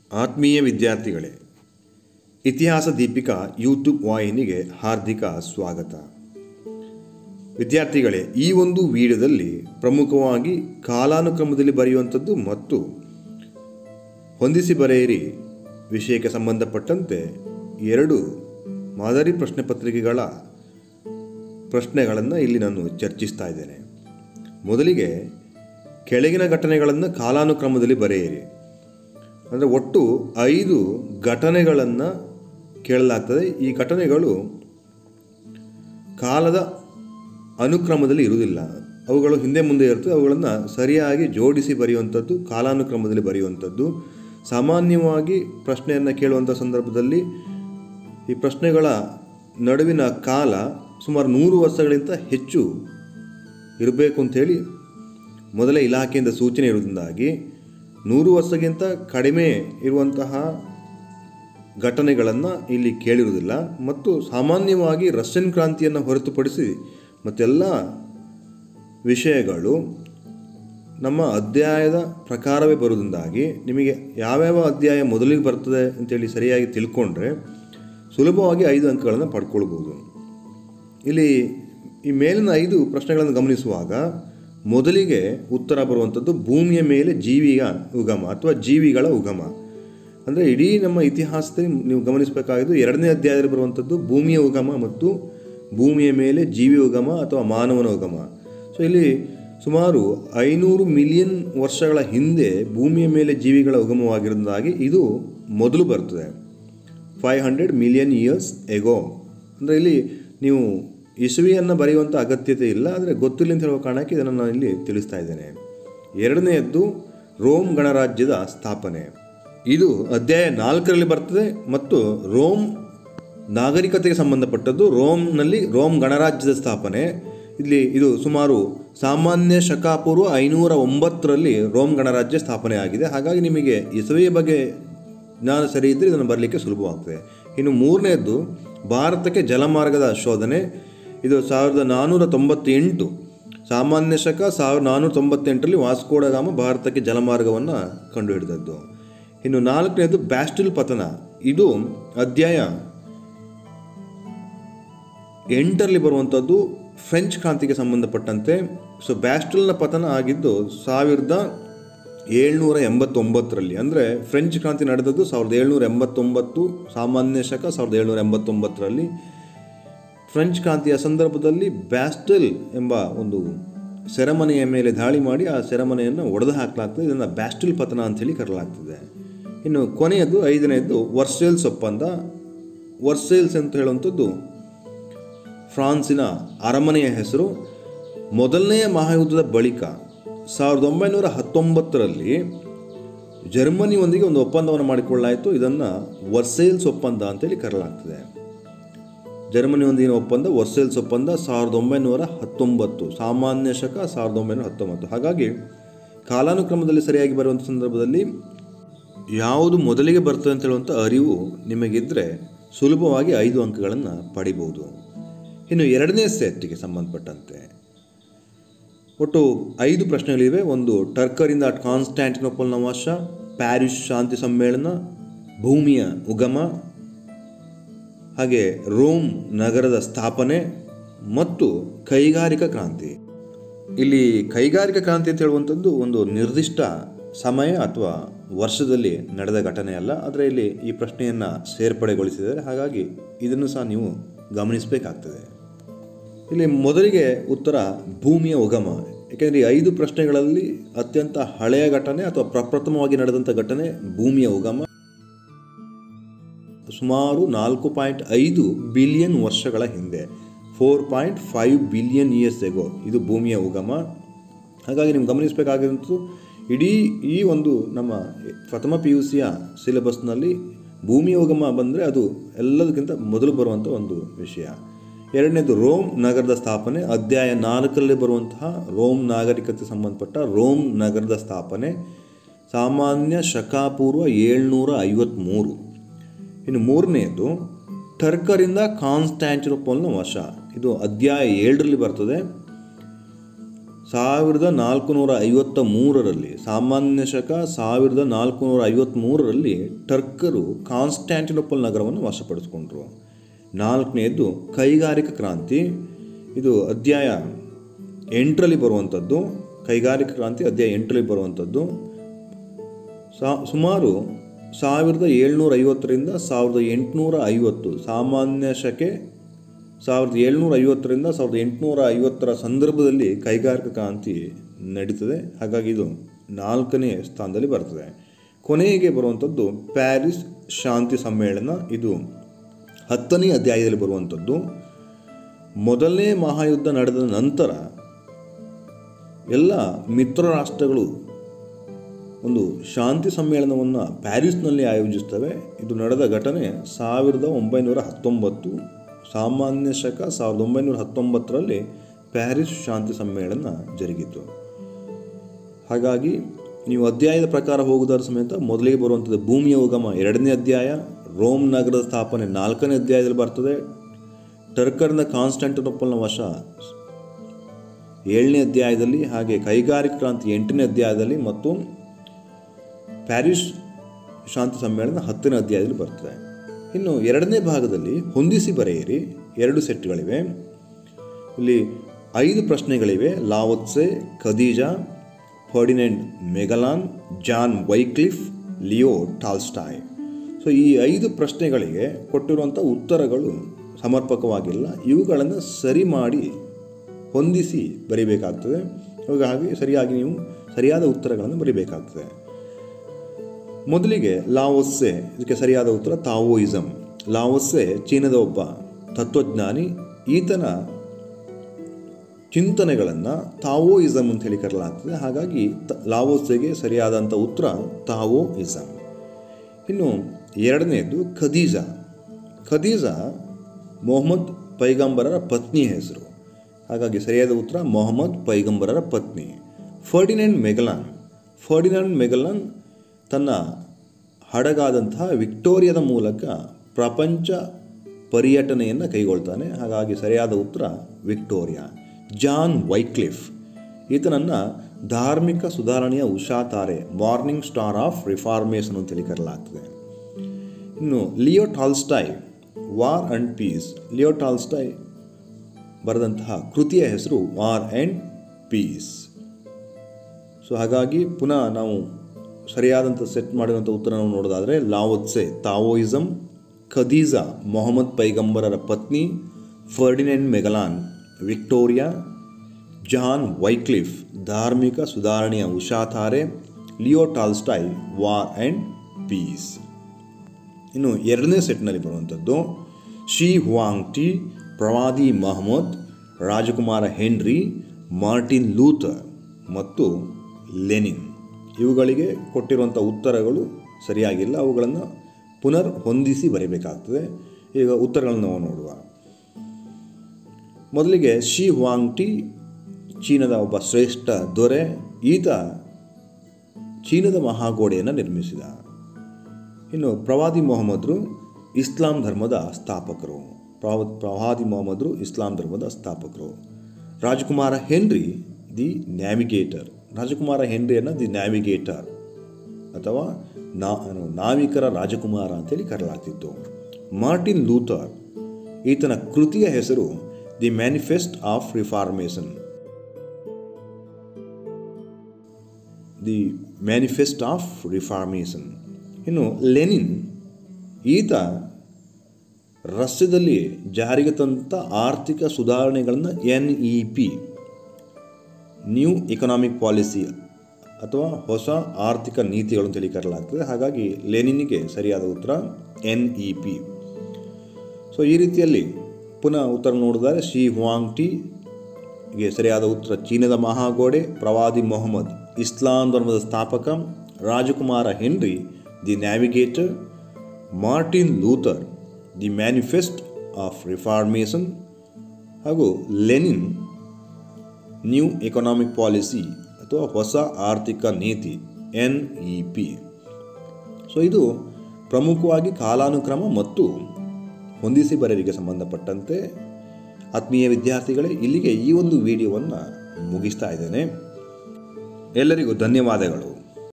ಆತ್ಮೀಯ ವಿದ್ಯಾರ್ಥಿಗಳೇ ಇತಿಹಾಸ ದೀಪಿಕಾ ಯೂಟ್ಯೂಬ್ ವಾಹಿನಿಗೆ ಹಾರ್ದಿಕ ಸ್ವಾಗತ ವಿದ್ಯಾರ್ಥಿಗಳೇ ಈ ಒಂದು ವಿಡಿಯೋದಲ್ಲಿ ಪ್ರಮುಖವಾಗಿ ಕಾಲಾನುಕ್ರಮದಲ್ಲಿ ಬರೆಯುವಂಥದ್ದು ಮತ್ತು ಹೊಂದಿಸಿ ಬರೆಯಿರಿ ವಿಷಯಕ್ಕೆ ಸಂಬಂಧಪಟ್ಟಂತೆ ಎರಡು ಮಾದರಿ ಪ್ರಶ್ನೆ ಪತ್ರಿಕೆಗಳ ಪ್ರಶ್ನೆಗಳನ್ನು ಇಲ್ಲಿ ನಾನು ಚರ್ಚಿಸ್ತಾ ಇದ್ದೇನೆ ಮೊದಲಿಗೆ ಕೆಳಗಿನ ಘಟನೆಗಳನ್ನು ಕಾಲಾನುಕ್ರಮದಲ್ಲಿ ಬರೆಯಿರಿ ಅಂದರೆ ಒಟ್ಟು ಐದು ಘಟನೆಗಳನ್ನು ಕೇಳಲಾಗ್ತದೆ ಈ ಘಟನೆಗಳು ಕಾಲದ ಅನುಕ್ರಮದಲ್ಲಿ ಇರುವುದಿಲ್ಲ ಅವುಗಳು ಹಿಂದೆ ಮುಂದೆ ಇರ್ತದೆ ಅವುಗಳನ್ನು ಸರಿಯಾಗಿ ಜೋಡಿಸಿ ಬರೆಯುವಂಥದ್ದು ಕಾಲಾನುಕ್ರಮದಲ್ಲಿ ಬರೆಯುವಂಥದ್ದು ಸಾಮಾನ್ಯವಾಗಿ ಪ್ರಶ್ನೆಯನ್ನು ಕೇಳುವಂಥ ಸಂದರ್ಭದಲ್ಲಿ ಈ ಪ್ರಶ್ನೆಗಳ ನಡುವಿನ ಕಾಲ ಸುಮಾರು ನೂರು ವರ್ಷಗಳಿಗಿಂತ ಹೆಚ್ಚು ಇರಬೇಕು ಅಂಥೇಳಿ ಮೊದಲೇ ಇಲಾಖೆಯಿಂದ ಸೂಚನೆ ಇರುವುದರಿಂದಾಗಿ ನೂರು ವರ್ಷಕ್ಕಿಂತ ಕಡಿಮೆ ಇರುವಂತಹ ಘಟನೆಗಳನ್ನು ಇಲ್ಲಿ ಕೇಳಿರುವುದಿಲ್ಲ ಮತ್ತು ಸಾಮಾನ್ಯವಾಗಿ ರಷ್ಯನ್ ಕ್ರಾಂತಿಯನ್ನು ಹೊರತುಪಡಿಸಿ ಮತ್ತೆಲ್ಲ ವಿಷಯಗಳು ನಮ್ಮ ಅಧ್ಯಾಯದ ಪ್ರಕಾರವೇ ಬರುವುದರಿಂದಾಗಿ ನಿಮಗೆ ಯಾವ್ಯಾವ ಅಧ್ಯಾಯ ಮೊದಲಿಗೆ ಬರ್ತದೆ ಅಂತೇಳಿ ಸರಿಯಾಗಿ ತಿಳ್ಕೊಂಡ್ರೆ ಸುಲಭವಾಗಿ ಐದು ಅಂಕಗಳನ್ನು ಪಡ್ಕೊಳ್ಬೋದು ಇಲ್ಲಿ ಈ ಮೇಲಿನ ಐದು ಪ್ರಶ್ನೆಗಳನ್ನು ಗಮನಿಸುವಾಗ ಮೊದಲಿಗೆ ಉತ್ತರ ಬರುವಂಥದ್ದು ಭೂಮಿಯ ಮೇಲೆ ಜೀವಿಯ ಉಗಮ ಅಥವಾ ಜೀವಿಗಳ ಉಗಮ ಅಂದರೆ ಇಡೀ ನಮ್ಮ ಇತಿಹಾಸದಲ್ಲಿ ನೀವು ಗಮನಿಸಬೇಕಾಗಿದ್ದು ಎರಡನೇ ಅಧ್ಯಾಯದಲ್ಲಿ ಬರುವಂಥದ್ದು ಭೂಮಿಯ ಉಗಮ ಮತ್ತು ಭೂಮಿಯ ಮೇಲೆ ಜೀವಿ ಉಗಮ ಅಥವಾ ಮಾನವನ ಉಗಮ ಸೊ ಇಲ್ಲಿ ಸುಮಾರು ಐನೂರು ಮಿಲಿಯನ್ ವರ್ಷಗಳ ಹಿಂದೆ ಭೂಮಿಯ ಮೇಲೆ ಜೀವಿಗಳ ಉಗಮವಾಗಿರೋದಾಗಿ ಇದು ಮೊದಲು ಬರ್ತದೆ five hundred million years ago ಅಂದರೆ ಇಲ್ಲಿ ನೀವು ಇಸುವಿಯನ್ನು ಬರೆಯುವಂಥ ಅಗತ್ಯತೆ ಇಲ್ಲ ಆದರೆ ಗೊತ್ತಿಲ್ಲ ಅಂತ ಹೇಳುವ ಕಾರಣಕ್ಕೆ ಇದನ್ನು ನಾನು ಇಲ್ಲಿ ತಿಳಿಸ್ತಾ ಇದ್ದೇನೆ ಎರಡನೆಯದ್ದು ರೋಮ್ ಗಣರಾಜ್ಯದ ಸ್ಥಾಪನೆ ಇದು ಅಧ್ಯಾಯ ನಾಲ್ಕರಲ್ಲಿ ಬರ್ತದೆ ಮತ್ತು ರೋಮ್ ನಾಗರಿಕತೆಗೆ ಸಂಬಂಧಪಟ್ಟದ್ದು ರೋಮ್ನಲ್ಲಿ ರೋಮ್ ಗಣರಾಜ್ಯದ ಸ್ಥಾಪನೆ ಇಲ್ಲಿ ಇದು ಸುಮಾರು ಸಾಮಾನ್ಯ ಶಕಾಪೂರ್ವ ಐನೂರ ಒಂಬತ್ತರಲ್ಲಿ ರೋಮ್ ಗಣರಾಜ್ಯ ಸ್ಥಾಪನೆ ಆಗಿದೆ ಹಾಗಾಗಿ ನಿಮಗೆ ಇಸವಿಯ ಬಗ್ಗೆ ಜ್ಞಾನ ಸರಿ ಇದ್ದರೆ ಇದನ್ನು ಬರಲಿಕ್ಕೆ ಸುಲಭವಾಗ್ತದೆ ಇನ್ನು ಮೂರನೆಯದ್ದು ಭಾರತಕ್ಕೆ ಜಲಮಾರ್ಗದ ಶೋಧನೆ ಇದು ಸಾವಿರದ ನಾನ್ನೂರ ತೊಂಬತ್ತೆಂಟು ಸಾಮಾನ್ಯ ಶಕ ಸಾವಿರದ ನಾನ್ನೂರ ತೊಂಬತ್ತೆಂಟರಲ್ಲಿ ವಾಸ್ಕೋಡಗಾಮ ಭಾರತಕ್ಕೆ ಜಲಮಾರ್ಗವನ್ನು ಕಂಡುಹಿಡಿದದ್ದು ಇನ್ನು ನಾಲ್ಕನೇದು ಬ್ಯಾಸ್ಟಿಲ್ ಪತನ ಇದು ಅಧ್ಯಾಯ ಎಂಟರಲ್ಲಿ ಬರುವಂಥದ್ದು ಫ್ರೆಂಚ್ ಕ್ರಾಂತಿಗೆ ಸಂಬಂಧಪಟ್ಟಂತೆ ಸೊ ಬ್ಯಾಸ್ಟಲ್ನ ಪತನ ಆಗಿದ್ದು ಸಾವಿರದ ಏಳ್ನೂರ ಎಂಬತ್ತೊಂಬತ್ತರಲ್ಲಿ ಅಂದರೆ ಫ್ರೆಂಚ್ ಕ್ರಾಂತಿ ನಡೆದದ್ದು ಸಾವಿರದ ಏಳ್ನೂರ ಎಂಬತ್ತೊಂಬತ್ತು ಸಾಮಾನ್ಯ ಶಕ ಸಾವಿರದ ಏಳ್ನೂರ ಎಂಬತ್ತೊಂಬತ್ತರಲ್ಲಿ ಫ್ರೆಂಚ್ ಕ್ರಾಂತಿಯ ಸಂದರ್ಭದಲ್ಲಿ ಬ್ಯಾಸ್ಟಲ್ ಎಂಬ ಒಂದು ಸೆರೆಮನೆಯ ಮೇಲೆ ದಾಳಿ ಮಾಡಿ ಆ ಸೆರೆಮನೆಯನ್ನು ಒಡೆದು ಹಾಕಲಾಗ್ತದೆ ಇದನ್ನು ಬ್ಯಾಸ್ಟಲ್ ಪತನ ಅಂಥೇಳಿ ಕರೆಯಲಾಗ್ತದೆ ಇನ್ನು ಕೊನೆಯದು ಐದನೆಯದು ವರ್ಸೇಲ್ಸ್ ಒಪ್ಪಂದ ವರ್ಸೇಲ್ಸ್ ಅಂತ ಹೇಳುವಂಥದ್ದು ಫ್ರಾನ್ಸಿನ ಅರಮನೆಯ ಹೆಸರು ಮೊದಲನೆಯ ಮಹಾಯುದ್ಧದ ಬಳಿಕ ಸಾವಿರದ ಒಂಬೈನೂರ ಹತ್ತೊಂಬತ್ತರಲ್ಲಿ ಜರ್ಮನಿಯೊಂದಿಗೆ ಒಂದು ಒಪ್ಪಂದವನ್ನು ಮಾಡಿಕೊಳ್ಳಾಯಿತು ಇದನ್ನು ವರ್ಸೇಲ್ಸ್ ಒಪ್ಪಂದ ಅಂತೇಳಿ ಕರೆಯಲಾಗ್ತದೆ ಜರ್ಮನಿಯೊಂದಿಗಿನ ಒಪ್ಪಂದ ವರ್ಸೇಲ್ಸ್ ಒಪ್ಪಂದ ಸಾವಿರದ ಒಂಬೈನೂರ ಹತ್ತೊಂಬತ್ತು ಸಾಮಾನ್ಯ ಶಕ ಸಾವಿರದ ಒಂಬೈನೂರ ಹತ್ತೊಂಬತ್ತು ಹಾಗಾಗಿ ಕಾಲಾನುಕ್ರಮದಲ್ಲಿ ಸರಿಯಾಗಿ ಬರುವಂಥ ಸಂದರ್ಭದಲ್ಲಿ ಯಾವುದು ಮೊದಲಿಗೆ ಬರ್ತದೆ ಅಂತ ಹೇಳುವಂಥ ಅರಿವು ನಿಮಗಿದ್ದರೆ ಸುಲಭವಾಗಿ ಐದು ಅಂಕಗಳನ್ನು ಪಡಿಬೋದು ಇನ್ನು ಎರಡನೇ ಸೆಟ್ಟಿಗೆ ಸಂಬಂಧಪಟ್ಟಂತೆ ಒಟ್ಟು ಐದು ಪ್ರಶ್ನೆಗಳಿವೆ ಒಂದು ಟರ್ಕರಿಂದ ಕಾನ್ಸ್ಟ್ಯಾಂಟಿನೋಪಲ್ನ ವಾಶ ಪ್ಯಾರಿಸ್ ಶಾಂತಿ ಸಮ್ಮೇಳನ ಭೂಮಿಯ ಉಗಮ ಹಾಗೆ ರೋಮ್ ನಗರದ ಸ್ಥಾಪನೆ ಮತ್ತು ಕೈಗಾರಿಕಾ ಕ್ರಾಂತಿ ಇಲ್ಲಿ ಕೈಗಾರಿಕಾ ಕ್ರಾಂತಿ ಅಂತ ಹೇಳುವಂಥದ್ದು ಒಂದು ನಿರ್ದಿಷ್ಟ ಸಮಯ ಅಥವಾ ವರ್ಷದಲ್ಲಿ ನಡೆದ ಘಟನೆ ಅಲ್ಲ ಆದರೆ ಇಲ್ಲಿ ಈ ಪ್ರಶ್ನೆಯನ್ನು ಸೇರ್ಪಡೆಗೊಳಿಸಿದ್ದಾರೆ ಹಾಗಾಗಿ ಇದನ್ನು ಸಹ ನೀವು ಗಮನಿಸಬೇಕಾಗ್ತದೆ ಇಲ್ಲಿ ಮೊದಲಿಗೆ ಉತ್ತರ ಭೂಮಿಯ ಉಗಮ ಏಕೆಂದರೆ ಈ ಐದು ಪ್ರಶ್ನೆಗಳಲ್ಲಿ ಅತ್ಯಂತ ಹಳೆಯ ಘಟನೆ ಅಥವಾ ಪ್ರಪ್ರಥಮವಾಗಿ ನಡೆದಂಥ ಘಟನೆ ಭೂಮಿಯ ಉಗಮ ಸುಮಾರು ನಾಲ್ಕು ಪಾಯಿಂಟ್ ಐದು ಬಿಲಿಯನ್ ವರ್ಷಗಳ ಹಿಂದೆ four point five billion years ago ಇದು ಭೂಮಿಯ ಉಗಮ ಹಾಗಾಗಿ ನೀವು ಗಮನಿಸಬೇಕಾಗಿರುವಂಥದ್ದು ಇಡೀ ಈ ಒಂದು ನಮ್ಮ ಪ್ರಥಮ ಪಿ ಯು ಸಿಯ ಸಿಲೆಬಸ್ನಲ್ಲಿ ಭೂಮಿಯ ಉಗಮ ಬಂದರೆ ಅದು ಎಲ್ಲದಕ್ಕಿಂತ ಮೊದಲು ಬರುವಂಥ ಒಂದು ವಿಷಯ ಎರಡನೇದು ರೋಮ್ ನಗರದ ಸ್ಥಾಪನೆ ಅಧ್ಯಾಯ ನಾಲ್ಕರಲ್ಲಿ ಬರುವಂತಹ ರೋಮ್ ನಾಗರಿಕತೆ ಸಂಬಂಧಪಟ್ಟ ರೋಮ್ ನಗರದ ಸ್ಥಾಪನೆ ಸಾಮಾನ್ಯ ಶಕಾಪೂರ್ವ ಏಳ್ನೂರ ಐವತ್ತ್ಮೂರು ಇನ್ನು ಮೂರನೆಯದು ಟರ್ಕರಿಂದ ಕಾನ್ಸ್ಟ್ಯಾಂಟಿನೋಪಲ್ನ ವಶ ಇದು ಅಧ್ಯಾಯ ಏಳರಲ್ಲಿ ಬರ್ತದೆ ಸಾವಿರದ ನಾಲ್ಕುನೂರ ಐವತ್ತ ಮೂರರಲ್ಲಿ ಸಾಮಾನ್ಯ ಶಕ ಸಾವಿರದ ನಾಲ್ಕುನೂರ ಐವತ್ತ್ಮೂರರಲ್ಲಿ ಟರ್ಕರು ಕಾನ್ಸ್ಟ್ಯಾಂಟಿನೋಪಲ್ ನಗರವನ್ನು ವಶಪಡಿಸಿಕೊಂಡ್ರು ನಾಲ್ಕನೆಯದ್ದು ಕೈಗಾರಿಕಾ ಕ್ರಾಂತಿ ಇದು ಅಧ್ಯಾಯ ಎಂಟರಲ್ಲಿ ಬರುವಂಥದ್ದು ಕೈಗಾರಿಕಾ ಕ್ರಾಂತಿ ಅಧ್ಯಾಯ ಎಂಟರಲ್ಲಿ ಬರುವಂಥದ್ದು ಸಾ ಸುಮಾರು ಸಾವಿರದ ಏಳ್ನೂರ ಐವತ್ತರಿಂದ ಸಾವಿರದ ಎಂಟುನೂರ ಐವತ್ತು ಸಾಮಾನ್ಯ ಶಕೆ ಸಾವಿರದ ಏಳ್ನೂರ ಐವತ್ತರಿಂದ ಸಾವಿರದ ಎಂಟುನೂರ ಐವತ್ತರ ಸಂದರ್ಭದಲ್ಲಿ ಕೈಗಾರಿಕಾ ಕ್ರಾಂತಿ ನಡೀತದೆ ಹಾಗಾಗಿ ಇದು ನಾಲ್ಕನೇ ಸ್ಥಾನದಲ್ಲಿ ಬರ್ತದೆ ಕೊನೆಗೆ ಬರುವಂಥದ್ದು ಪ್ಯಾರಿಸ್ ಶಾಂತಿ ಸಮ್ಮೇಳನ ಇದು ಹತ್ತನೇ ಅಧ್ಯಾಯದಲ್ಲಿ ಬರುವಂಥದ್ದು ಮೊದಲನೇ ಮಹಾಯುದ್ಧ ನಡೆದ ನಂತರ ಎಲ್ಲ ಮಿತ್ರ ರಾಷ್ಟ್ರಗಳು ಒಂದು ಶಾಂತಿ ಸಮ್ಮೇಳನವನ್ನು ಪ್ಯಾರಿಸ್ನಲ್ಲಿ ಆಯೋಜಿಸ್ತವೆ ಇದು ನಡೆದ ಘಟನೆ ಸಾವಿರದ ಒಂಬೈನೂರ ಹತ್ತೊಂಬತ್ತು ಸಾಮಾನ್ಯ ಶಕ ಸಾವಿರದ ಒಂಬೈನೂರ ಹತ್ತೊಂಬತ್ತರಲ್ಲಿ ಪ್ಯಾರಿಸ್ ಶಾಂತಿ ಸಮ್ಮೇಳನ ಜರುಗಿತು ಹಾಗಾಗಿ ನೀವು ಅಧ್ಯಾಯದ ಪ್ರಕಾರ ಹೋಗುವುದರ ಸಮೇತ ಮೊದಲಿಗೆ ಬರುವಂಥದ್ದು ಭೂಮಿಯ ಉಗಮ ಎರಡನೇ ಅಧ್ಯಾಯ ರೋಮ್ ನಗರದ ಸ್ಥಾಪನೆ ನಾಲ್ಕನೇ ಅಧ್ಯಾಯದಲ್ಲಿ ಬರ್ತದೆ ಟರ್ಕರ್ನ ಕಾನ್ಸ್ಟಂಟಿನೋಪಲ್ನ ವಶ ಏಳನೇ ಅಧ್ಯಾಯದಲ್ಲಿ ಹಾಗೆ ಕೈಗಾರಿಕಾ ಕ್ರಾಂತಿ ಎಂಟನೇ ಅಧ್ಯಾಯದಲ್ಲಿ ಮತ್ತು ಪ್ಯಾರಿಸ್ ಶಾಂತಿ ಸಮ್ಮೇಳನ ಹತ್ತನೇ ಅಧ್ಯಾಯದಲ್ಲಿ ಬರ್ತದೆ ಇನ್ನು ಎರಡನೇ ಭಾಗದಲ್ಲಿ ಹೊಂದಿಸಿ ಬರೆಯಿರಿ ಎರಡು ಸೆಟ್ಗಳಿವೆ ಇಲ್ಲಿ ಐದು ಪ್ರಶ್ನೆಗಳಿವೆ Lao Tzu Khadija Ferdinand Magellan John Wycliffe Leo Tolstoy so ಈ ಐದು ಪ್ರಶ್ನೆಗಳಿಗೆ ಕೊಟ್ಟಿರುವಂಥ ಉತ್ತರಗಳು ಸಮರ್ಪಕವಾಗಿಲ್ಲ ಇವುಗಳನ್ನು ಸರಿ ಮಾಡಿ ಹೊಂದಿಸಿ ಬರಿಬೇಕಾಗ್ತದೆ ಹಾಗಾಗಿ ಸರಿಯಾಗಿ ನೀವು ಸರಿಯಾದ ಉತ್ತರಗಳನ್ನು ಬರಿಬೇಕಾಗ್ತದೆ ಮೊದಲಿಗೆ ಲಾವೋಸ್ಸೆ ಇದಕ್ಕೆ ಸರಿಯಾದ ಉತ್ತರ ತಾವೋಯಿಸಮ್ ಲಾವೋಸ್ಸೆ ಚೀನಾದ ಒಬ್ಬ ತತ್ವಜ್ಞಾನಿ ಈತನ ಚಿಂತನೆಗಳನ್ನು ತಾವೋಯಿಸಮ್ ಅಂತ ಹೇಳಿ ಕರೆಯಲಾಗ್ತದೆ ಹಾಗಾಗಿ ತ ಲಾವೋಸ್ಸೆಗೆ ಸರಿಯಾದಂಥ ಉತ್ತರ ತಾವೋಯಿಸಮ್ ಇನ್ನು ಎರಡನೆಯದು ಖದೀಜಾ ಖದೀಜಾ ಮೊಹಮ್ಮದ್ ಪೈಗಂಬರರ ಪತ್ನಿಯ ಹೆಸರು ಹಾಗಾಗಿ ಸರಿಯಾದ ಉತ್ತರ ಮೊಹಮ್ಮದ್ ಪೈಗಂಬರರ ಪತ್ನಿ ಫರ್ಡಿನೆಂಡ್ ಮೆಗಲಾನ್ ಫರ್ಡಿನೆಂಡ್ ಮೆಗಲಾನ್ ತನ್ನ ಹಡಗಾದಂತಹ ವಿಕ್ಟೋರಿಯಾದ ಮೂಲಕ ಪ್ರಪಂಚ ಪರ್ಯಟನೆಯನ್ನು ಕೈಗೊಳ್ತಾನೆ ಹಾಗಾಗಿ ಸರಿಯಾದ ಉತ್ತರ ವಿಕ್ಟೋರಿಯಾ ಜಾನ್ ವೈಕ್ಲಿಫ್ ಈತನನ್ನು ಧಾರ್ಮಿಕ ಸುಧಾರಣೆಯ ಉಷಾತಾರೆ ಮಾರ್ನಿಂಗ್ ಸ್ಟಾರ್ ಆಫ್ ರಿಫಾರ್ಮೇಷನ್ ಅಂತೇಳಿ ಕರೆಯಲಾಗ್ತದೆ ಇನ್ನು Leo Tolstoy war and peace Leo Tolstoy ಬರೆದಂತಹ ಕೃತಿಯ ಹೆಸರು ವಾರ್ ಆ್ಯಂಡ್ ಪೀಸ್ ಸೊ ಹಾಗಾಗಿ ಪುನಃ ನಾವು ಸರಿಯಾದಂಥ ಸೆಟ್ ಮಾಡಿರುವಂಥ ಉತ್ತರ ನಾವು ನೋಡೋದಾದರೆ ಲಾವತ್ಸೆ ತಾವೋಯಿಸಮ್ ಖದೀಜಾ ಮೊಹಮ್ಮದ್ ಪೈಗಂಬರರ ಪತ್ನಿ Ferdinand Magellan Victoria John Wycliffe ಧಾರ್ಮಿಕ ಸುಧಾರಣೆಯ ಉಷಾತಾರೆ Leo Tolstoy war and peace ಇನ್ನು ಎರಡನೇ ಸೆಟ್ನಲ್ಲಿ ಬರುವಂಥದ್ದು ಶಿ ಹುವಾಂಗ್ ಟಿ ಪ್ರವಾದಿ ಮಹಮ್ಮದ್ ರಾಜಕುಮಾರ ಹೆನ್ರಿ ಮಾರ್ಟಿನ್ ಲೂಥರ್ ಮತ್ತು ಲೆನಿನ್ ಇವುಗಳಿಗೆ ಕೊಟ್ಟಿರುವಂಥ ಉತ್ತರಗಳು ಸರಿಯಾಗಿಲ್ಲ ಅವುಗಳನ್ನು ಪುನರ್ ಹೊಂದಿಸಿ ಬರೀಬೇಕಾಗ್ತದೆ ಈಗ ಉತ್ತರಗಳನ್ನು ನಾವು ನೋಡುವ ಮೊದಲಿಗೆ ಶಿ ಹುವಾಂಗ್ ಟಿ ಚೀನಾದ ಒಬ್ಬ ಶ್ರೇಷ್ಠ ದೊರೆ ಈತ ಚೀನಾದ ಮಹಾಗೋಡೆಯನ್ನು ನಿರ್ಮಿಸಿದ ಇನ್ನು ಪ್ರವಾದಿ ಮೊಹಮ್ಮದ್ರು ಇಸ್ಲಾಂ ಧರ್ಮದ ಸ್ಥಾಪಕರು ಪ್ರವ ಪ್ರವಾದಿ ಮೊಹಮ್ಮದ್ರು ಇಸ್ಲಾಂ ಧರ್ಮದ ಸ್ಥಾಪಕರು ರಾಜಕುಮಾರ ಹೆನ್ರಿ ದಿ ನ್ಯಾವಿಗೇಟರ್ ರಾಜಕುಮಾರ ಹೆನ್ರಿಯನ್ನು ದಿ ನ್ಯಾವಿಗೇಟರ್ ಅಥವಾ ನಾ ನಾವಿಕರ ರಾಜಕುಮಾರ ಅಂತೇಳಿ ಕರೆಯಲಾಗ್ತಿತ್ತು ಮಾರ್ಟಿನ್ ಲೂಥರ್ ಈತನ ಕೃತಿಯ ಹೆಸರು the manifest of reformation the manifest of reformation ಇನ್ನು ಲೆನಿನ್ ಈತ ರಷ್ಯಾದಲ್ಲಿ ಜಾರಿಗೆ ತಂದ ಆರ್ಥಿಕ ಸುಧಾರಣೆಗಳನ್ನು N E P new economic policy ಅಥವಾ ಹೊಸ ಆರ್ಥಿಕ ನೀತಿಗಳು ಅಂತೇಳಿ ಕರೆಯಲಾಗ್ತದೆ ಹಾಗಾಗಿ ಲೆನಿನ್ಗೆ ಸರಿಯಾದ ಉತ್ತರ ಎನ್ ಇ ಪಿ ಸೊ ಈ ರೀತಿಯಲ್ಲಿ ಪುನಃ ಉತ್ತರ ನೋಡಿದರೆ ಶಿ ಹುವಾಂಗ್ ಟಿಗೆ ಸರಿಯಾದ ಉತ್ತರ ಚೀನಾದ ಮಹಾಗೋಡೆ ಪ್ರವಾದಿ ಮೊಹಮ್ಮದ್ ಇಸ್ಲಾಂ ಧರ್ಮದ ಸ್ಥಾಪಕ ರಾಜಕುಮಾರ Henry the navigator Martin Luther the manifest of reformation ಹಾಗೂ ಲೆನಿನ್ ನ್ಯೂ ಎಕನಾಮಿಕ್ ಪಾಲಿಸಿ ಅಥವಾ ಹೊಸ ಆರ್ಥಿಕ ನೀತಿ ಎನ್ ಇ ಪಿ ಸೊ ಇದು ಪ್ರಮುಖವಾಗಿ ಕಾಲಾನುಕ್ರಮ ಮತ್ತು ಹೊಂದಿಸಿ ಬರೆಯಲಿಕ್ಕೆ ಸಂಬಂಧಪಟ್ಟಂತೆ ಆತ್ಮೀಯ ವಿದ್ಯಾರ್ಥಿಗಳೇ ಇಲ್ಲಿಗೆ ಈ ಒಂದು ವಿಡಿಯೋವನ್ನು ಮುಗಿಸ್ತಾ ಇದ್ದೇನೆ ಎಲ್ಲರಿಗೂ ಧನ್ಯವಾದಗಳು